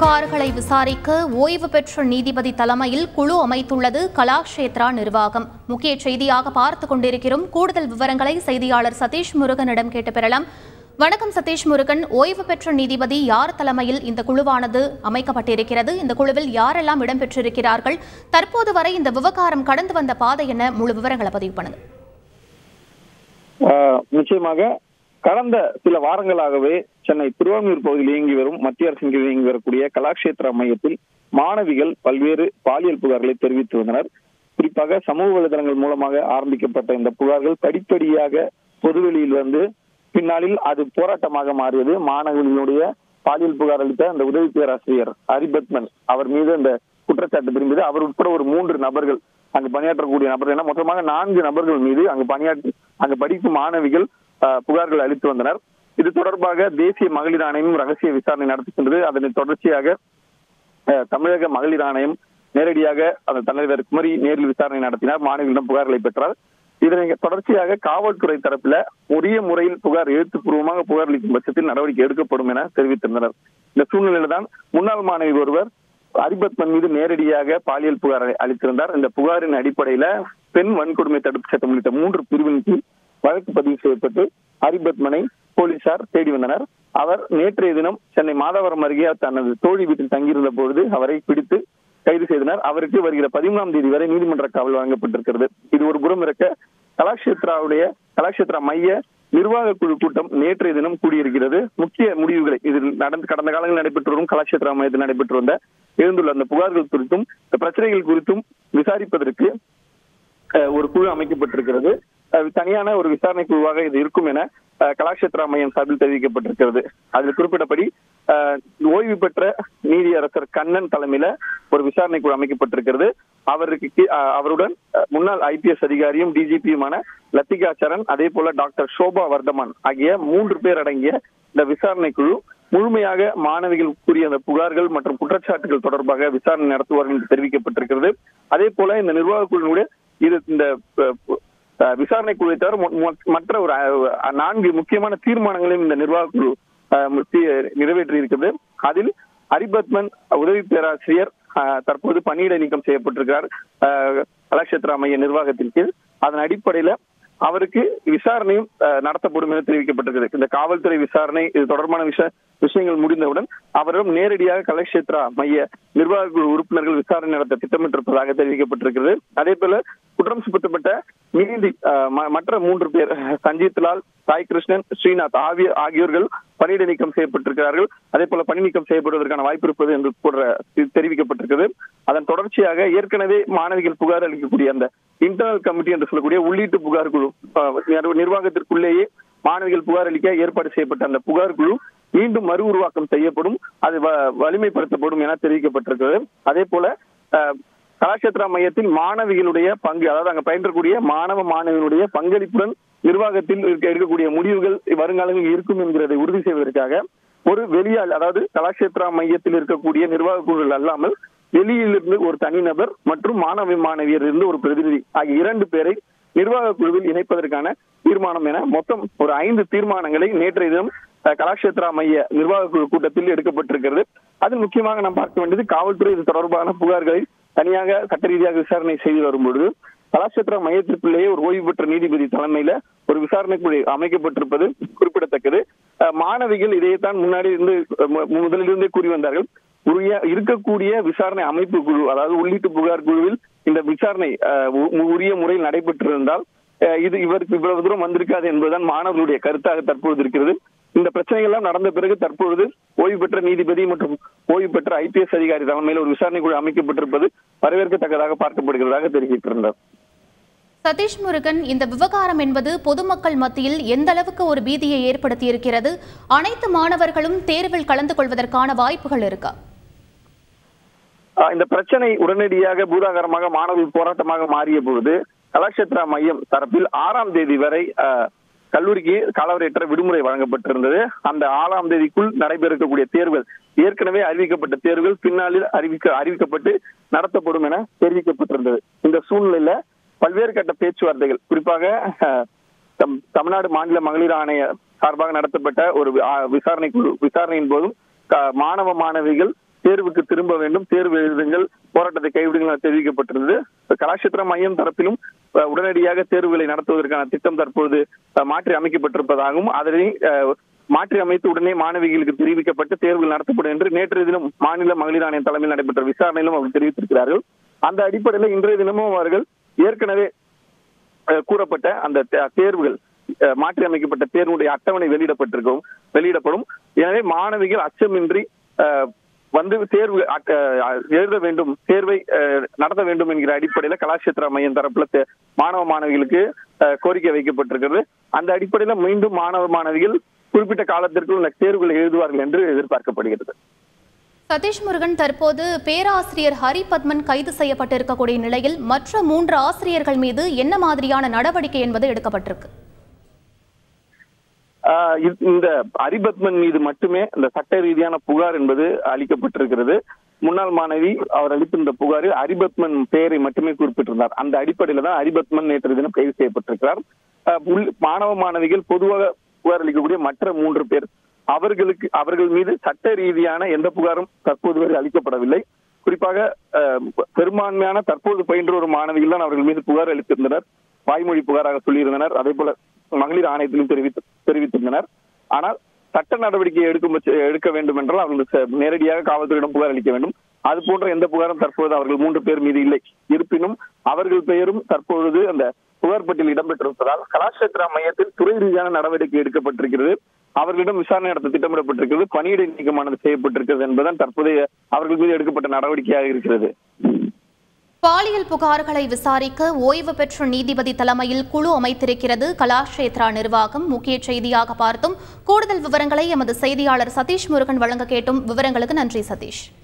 புகார்களை விசாரிக்க ஓய்வு பெற்ற நீதிபதி தலைமையில் குழு அமைத்துள்ளது கலாக்ஷேத்ரா நிர்வாகம் முக்கிய செய்தியாக பார்த்துக் கொண்டிருக்கிறோம் கூடுதல் விவரங்களை செய்தியாளர் சதீஷ் முருகனிடம் கேட்டு பெறலாம் வணக்கம் சதீஷ் முருகன் ஓய்வு பெற்ற நீதிபதி யார் தலைமையில் இந்த குழுவானது அமைக்கப்பட்டிருக்கிறது இந்த குழுவில் யாரெல்லாம் இடம்பெற்றிருக்கிறார்கள் தற்போது வரை இந்த விவகாரம் கடந்து வந்த பாதை என்ன முழு விவரங்களை பதிவு பண்ணுங்க ஆஹ் நிச்சயமாக கடந்த சில வாரங்களாகவே சென்னை திருவான்மியூர் பகுதியில் இயங்கி வரும் மத்திய அரசின் கீழ் இயங்கி வரக்கூடிய கலாக்ஷேத்ரா மையத்தில் மாணவிகள் பல்வேறு பாலியல் புகார்களை தெரிவித்து வந்தனர் குறிப்பாக சமூக வலைதளங்கள் மூலமாக ஆரம்பிக்கப்பட்ட இந்த புகார்கள் படிப்படியாக பொதுவெளியில் வந்து பின்னாளில் அது போராட்டமாக மாறியது மாணவர்களுடைய பாலியல் புகார் அளித்த அந்த உதவி பேராசிரியர் ஹரிபத்மன் அவர் மீது அந்த குற்றச்சாட்டு திரும்பியது அவர் உட்பட ஒரு மூன்று நபர்கள் அங்கு பணியாற்றக்கூடிய நபர்கள் என மொத்தமாக நான்கு நபர்கள் மீது அங்கு பணியாற்றி அங்கு படிக்கும் மாணவிகள் ஆஹ், புகார்கள் அளித்து வந்தனர் இது தொடர்பாக தேசிய மகளிர் ஆணையம் ரகசிய விசாரணை நடத்துகின்றது அதனை தொடர்ச்சியாக அஹ், தமிழக மகளிர் ஆணையம் நேரடியாக அந்த தலைவர் குமரி நேரில் விசாரணை நடத்தினார் மாணவிகளிடம் புகார்களை பெற்றார் இதனை தொடர்ச்சியாக காவல்துறை தரப்பில் உரிய முறையில் புகார் எழுத்துப்பூர்வமாக புகார் அளிக்கும் பட்சத்தில் நடவடிக்கை எடுக்கப்படும் என தெரிவித்திருந்தனர் இந்த சூழ்நிலையில தான் முன்னாள் மாணவி ஒருவர் அரிபத்மன் மீது நேரடியாக பாலியல் புகார் அளித்திருந்தார் இந்த புகாரின் அடிப்படையில பெண் வன்கொடுமை தடுப்பு சட்டம் உள்ளிட்ட மூன்று பிரிவின் கீழ் வழக்கு பதிவு செய்யப்பட்டு ஹரிபத்மனை போலீசார் தேடி வந்தனர் அவர் நேற்றைய தினம் சென்னை மாதவரம் அருகே தனது தோழி வீட்டில் தங்கியிருந்த பொழுது அவரை பிடித்து கைது செய்தனர் அவருக்கு வருகிற பதிமூணாம் தேதி வரை நீதிமன்ற காவல் வழங்கப்பட்டிருக்கிறது இது ஒரு புறம் இருக்க கலாக்ஷேத்ராவுடைய கலாக்ஷேத்ரா மைய நிர்வாக குழு கூட்டம் நேற்றைய தினம் கூடியிருக்கிறது முக்கிய முடிவுகளை இதில் நடந்து கடந்த காலங்களில் நடைபெற்று வரும் கலாக்ஷேத்ரா மையத்தில் நடைபெற்று வந்த எழுந்துள்ள அந்த புகார்கள் குறித்தும் இந்த பிரச்சனைகள் குறித்தும் விசாரிப்பதற்கு அஹ், ஒரு குழு அமைக்கப்பட்டிருக்கிறது அஹ், தனியான ஒரு விசாரணை குழுவாக இது இருக்கும் என அஹ், கலாக்ஷேத்ரா மையம் சார்பில் தெரிவிக்கப்பட்டிருக்கிறது அதில் குறிப்பிட்டபடி அஹ், ஓய்வு பெற்ற நீதியரசர் கண்ணன் தலைமையில ஒரு விசாரணை குழு அமைக்கப்பட்டிருக்கிறது அவருக்கு கீ- அஹ், அவருடன் அஹ், முன்னாள் ஐபிஎஸ் அதிகாரியும் டிஜிபியுமான லத்திகா சரண் அதே போல டாக்டர் சோபா வர்தமான் ஆகிய மூன்று பேர் அடங்கிய இந்த விசாரணை குழு முழுமையாக மாணவிகள் கூறிய அந்த புகார்கள் மற்றும் குற்றச்சாட்டுகள் தொடர்பாக விசாரணை நடத்துவார்கள் என்று தெரிவிக்கப்பட்டிருக்கிறது அதே போல இந்த நிர்வாக குழுவினுடைய இது இந்த அஹ், அஹ், விசாரணை குழுவை தவிர மொ- மொ- மற்ற ஒரு அஹ், நான்கு முக்கியமான தீர்மானங்களையும் இந்த நிர்வாக குழு அஹ், தி- நிறைவேற்றி இருக்கிறது அதில் ஹரிபத்மன் உதவி பேராசிரியர் அஹ், தற்போது பணியிடை நீக்கம் செய்யப்பட்டிருக்கிறார் அஹ், கலாக்ஷேத்ரா மைய நிர்வாகத்தின் கீழ் அதன் அடிப்படையில அவருக்கு விசாரணையும் அஹ், நடத்தப்படும் என தெரிவிக்கப்பட்டிருக்கிறது இந்த காவல்துறை விசாரணை இது தொடர்பான விஷ விஷயங்கள் முடிந்தவுடன் அவரிடம் நேரடியாக கலக்ஷேத்ரா மைய நிர்வாக குழு உறுப்பினர்கள் விசாரணை நடத்த திட்டமிட்டிருப்பதாக தெரிவிக்கப்பட்டிருக்கிறது அதே போல குற்றம் சுமத்தப்பட்ட மீதி அஹ், ம- மற்ற மூன்று பேர் சஞ்சீத் லால் சாய் கிருஷ்ணன் ஸ்ரீநாத் ஆகிய ஆகியோர்கள் பணியிடை நீக்கம் செய்யப்பட்டிருக்கிறார்கள் அதே போல பணி நீக்கம் செய்யப்படுவதற்கான வாய்ப்பு இருப்பது என்று கூட தெரிவிக்கப்பட்டிருக்கிறது அதன் தொடர்ச்சியாக ஏற்கனவே மாணவிகள் புகார் அளிக்கக்கூடிய அந்த இன்டர்னல் கமிட்டி என்று சொல்லக்கூடிய உள்ளீட்டு புகார் குழு அஹ், நிர்வ- நிர்வாகத்திற்குள்ளேயே மாணவிகள் புகார் அளிக்க ஏற்பாடு செய்யப்பட்ட அந்த புகார் குழு மீண்டும் மறு உருவாக்கம் செய்யப்படும் அது வ- வலிமைப்படுத்தப்படும் என தெரிவிக்கப்பட்டிருக்கிறது அதே போல அஹ், கலாட்சேத்ரா மையத்தில் மாணவிகளுடைய பங்கு அதாவது அங்க பயின்றக்கூடிய மாணவ மாணவிகளுடைய பங்களிப்புடன் நிர்வாகத்தில் இருக்க இருக்கக்கூடிய முடிவுகள் வருங்காலங்களில் இருக்கும் என்கிறதை உறுதி செய்வதற்காக ஒரு வெளியால் அதாவது கலாட்சேத்ரா மையத்தில் இருக்கக்கூடிய நிர்வாக குழுக்கள் அல்லாமல் வெளியிலிருந்து ஒரு தனிநபர் மற்றும் மாணவி மாணவியர் இருந்து ஒரு பிரதிநிதி ஆகிய இரண்டு பேரை நிர்வாக குழுவில் இணைப்பதற்கான தீர்மானம் என மொத்தம் ஒரு ஐந்து தீர்மானங்களை நேற்றைய தினம் அஹ், கலாக்ஷேத்ரா மைய நிர்வாக குழு கூட்டத்தில் எடுக்கப்பட்டிருக்கிறது அதில் முக்கியமாக நாம் பார்க்க வேண்டியது காவல்துறை இது தொடர்பான புகார்களை தனியாக சட்ட ரீதியாக விசாரணை செய்து வரும்பொழுது கலாட்சேத்ரா மையத்திற்குள்ளேயே ஒரு ஓய்வு பெற்ற நீதிபதி தலைமையில ஒரு விசாரணை குழு அமைக்கப்பட்டிருப்பது குறிப்பிடத்தக்கது அஹ், மாணவிகள் இதைத்தான் முன்னாடி இருந்து அஹ், மு- முதலிலிருந்தே கூறி வந்தார்கள் உரிய இருக்கக்கூடிய விசாரணை அமைப்பு குழு அதாவது உள்ளீட்டு புகார் குழுவில் இந்த விசாரணை அஹ், உ- உரிய முறையில் நடைபெற்றிருந்தால் அஹ், இது இவருக்கு இவ்வளவு தூரம் வந்திருக்காது என்பதுதான் மாணவர்களுடைய கருத்தாக தற்போது இருக்கிறது இந்த பிரச்சனைகள் எல்லாம் நடந்த பிறகு தற்பொழுது ஓய்வு பெற்ற நீதிபதி மற்றும் ஓய்வு பெற்ற ஐபிஎஸ் அதிகாரி தலைமையில் ஒரு விசாரணை குழு அமைக்கப்பட்டிருப்பது வரவேற்கத்தக்கதாக பார்க்கப்படுகிறதாக தெரிவித்திருந்தார் சதீஷ் முருகன் இந்த விவகாரம் என்பது பொதுமக்கள் மத்தியில் எந்த அளவுக்கு ஒரு பீதியை ஏற்படுத்தி இருக்கிறது அனைத்து மாணவர்களும் தேர்வில் கலந்து கொள்வதற்கான வாய்ப்புகள் இருக்கா ஆஹ் இந்த பிரச்சனை உடனடியாக பூதாகரமாக மாணவர்கள் போராட்டமாக மாறிய பொழுது கலாட்சேத்ரா மையம் தரப்பில் ஆறாம் தேதி வரை ஆஹ், கல்லூரிக்கு காலவரையற்ற விடுமுறை வழங்கப்பட்டிருந்தது அந்த ஆறாம் தேதிக்குள் நடைபெறக்கூடிய தேர்வுகள் ஏற்கனவே அறிவிக்கப்பட்ட தேர்வுகள் பின்னாளில் அறிவிக்க அறிவிக்கப்பட்டு நடத்தப்படும் என தெரிவிக்கப்பட்டிருந்தது இந்த சூழ்நிலையில பல்வேறு கட்ட பேச்சுவார்த்தைகள் குறிப்பாக ஆஹ், தம்- தமிழ்நாடு மாநில மகளிர் ஆணைய சார்பாக நடத்தப்பட்ட ஒரு வி- ஆ- விசாரணை குழு விசாரணையின் போதும் க- மாணவ மாணவிகள் தேர்வுக்கு திரும்ப வேண்டும் தேர்வு எழுதுங்கள் போராட்டத்தை கைவிடுங்கள் என தெரிவிக்கப்பட்டிருந்தது கலாட்சேத்திர மையம் தரப்பிலும் அஹ், உடனடியாக தேர்வுகளை நடத்துவதற்கான திட்டம் தற்போது அஹ், மாற்றி அமைக்கப்பட்டிருப்பதாகவும் அதனை அஹ், மாற்றி அமைத்து உடனே மாணவிகளுக்கு தெரிவிக்கப்பட்டு தேர்வுகள் நடத்தப்படும் என்று நேற்றைய தினம் மாநில மகளிர் ஆணையம் தலைமையில் நடைபெற்ற விசாரணையிலும் அவர்கள் தெரிவித்திருக்கிறார்கள் அந்த அடிப்படையில் இன்றைய தினமும் அவர்கள் ஏற்கனவே அஹ், கூறப்பட்ட அந்த தே- தேர்வுகள் அஹ், மாற்றி அமைக்கப்பட்ட தேர்வுடைய அட்டவணை வெளியிடப்பட்டிருக்கும் வெளியிடப்படும் எனவே மாணவிகள் அச்சமின்றி அஹ், வந்து தேர்வு அட்ட- அஹ், எழுத வேண்டும் தேர்வை அஹ், நடத்த வேண்டும் என்கிற அடிப்படையில கலாட்சேத்திர மையம் தரப்புல தே- மாணவ மாணவிகளுக்கு அஹ், கோரிக்கை வைக்கப்பட்டிருக்கிறது அந்த அடிப்படையில மீண்டும் மாணவ மாணவிகள் குறிப்பிட்ட காலத்திற்குள் இந்த தேர்வுகளை எழுதுவார்கள் என்று எதிர்பார்க்கப்படுகிறது சதீஷ் முருகன் தற்போது பேராசிரியர் ஹரிபத்மன் கைது செய்யப்பட்டிருக்கக்கூடிய நிலையில் மற்ற மூன்று ஆசிரியர்கள் மீது என்ன மாதிரியான நடவடிக்கை என்பது எடுக்கப்பட்டிருக்கு ஆஹ் இது- இந்த அரிபத்மன் மீது மட்டுமே இந்த சட்ட ரீதியான புகார் என்பது அளிக்கப்பட்டிருக்கிறது முன்னாள் மாணவி அவர் அளித்திருந்த புகாரில் அரிபத்மன் பெயரை மட்டுமே குறிப்பிட்டிருந்தார் அந்த அடிப்படையில தான் அரிபத்மன் நேற்று தினம் கைது செய்யப்பட்டிருக்கிறார் ஆஹ் உள்- மாணவ மாணவிகள் பொதுவாக புகார் அளிக்கக்கூடிய மற்ற மூன்று பேர் அவர்களுக்கு அவர்கள் மீது சட்ட ரீதியான எந்த புகாரும் தற்போது வரை அளிக்கப்படவில்லை குறிப்பாக ஆஹ், பெரும்பான்மையான தற்போது பயின்ற ஒரு மாணவிகள் தான் அவர்கள் மீது புகார் அளித்திருந்தனர் வாய்மொழி புகாராக சொல்லியிருந்தனர் அதே போல மகளிர் ஆணையத்திலும் தெரிவித்து தெரிவித்திருந்தனர் ஆனால் சட்ட நடவடிக்கை எடுக்கும் பட்ச- எடுக்க வேண்டும் என்றால் அவர்கள் ச- நேரடியாக காவல்துறையிடம் புகார் அளிக்க வேண்டும் அது போன்ற எந்த புகாரும் தற்போது அவர்கள் மூன்று பேர் மீது இல்லை இருப்பினும் அவர்கள் பெயரும் தற்பொழுது அந்த புகார் பட்டியலில் இடம்பெற்றிருப்பதால் கலாட்சேத்திரா மையத்தில் துறை ரீதியான நடவடிக்கை எடுக்கப்பட்டிருக்கிறது அவர்களிடம் விசாரணை நடத்த திட்டமிடப்பட்டிருக்கிறது பணியிடை நீக்கமானது செய்யப்பட்டிருக்கிறது என்பதுதான் தற்போதைய அவர்கள் மீது எடுக்கப்பட்ட நடவடிக்கையாக இருக்கிறது பாலியல் புகார்களை விசாரிக்க ஓய்வு பெற்ற நீதிபதி தலைமையில் குழு அமைத்திருக்கிறது கலாஷேத்ரா நிர்வாகம் முக்கிய செய்தியாக பார்த்தும் கூடுதல் விவரங்களை எமது செய்தியாளர் சதீஷ் முருகன் வழங்க கேட்டும் விவரங்களுக்கு நன்றி சதீஷ்